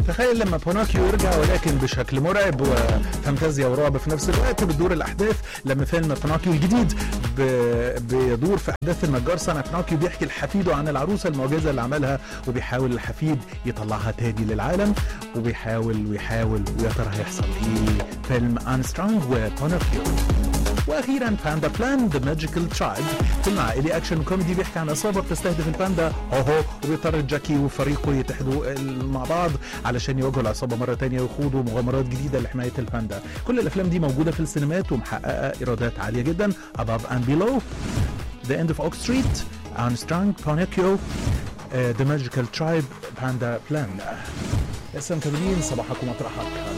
تخيل لما بونوكيو يرجع ولكن بشكل مرعب وفانتازيا ورعب في نفس الوقت بتدور الاحداث لما فيلم بونوكيو الجديد ب- بيدور في احداث النجار صنع بونوكيو بيحكي لحفيده عن العروسه المعجزه اللي عملها وبيحاول الحفيد يطلعها تاني للعالم وبيحاول ويحاول ويا ترى هيحصل ايه فيلم انسترونج وبونوكيو واخيرا باندا بلان ذا ماجيكال ترايب فيلم عائلي اكشن وكوميدي بيحكي عن عصابه بتستهدف الباندا هو هو وبيضطر جاكي وفريقه يتحدوا ال- مع بعض علشان يواجهوا العصابه مره تانية ويخوضوا مغامرات جديده لحمايه الباندا كل الافلام دي موجوده في السينمات ومحققه ايرادات عاليه جدا Above and Below The End of Oak Street Armstrong Pinocchio uh, The Magical Tribe Panda Plan لسه مكملين صباحكم مطرحك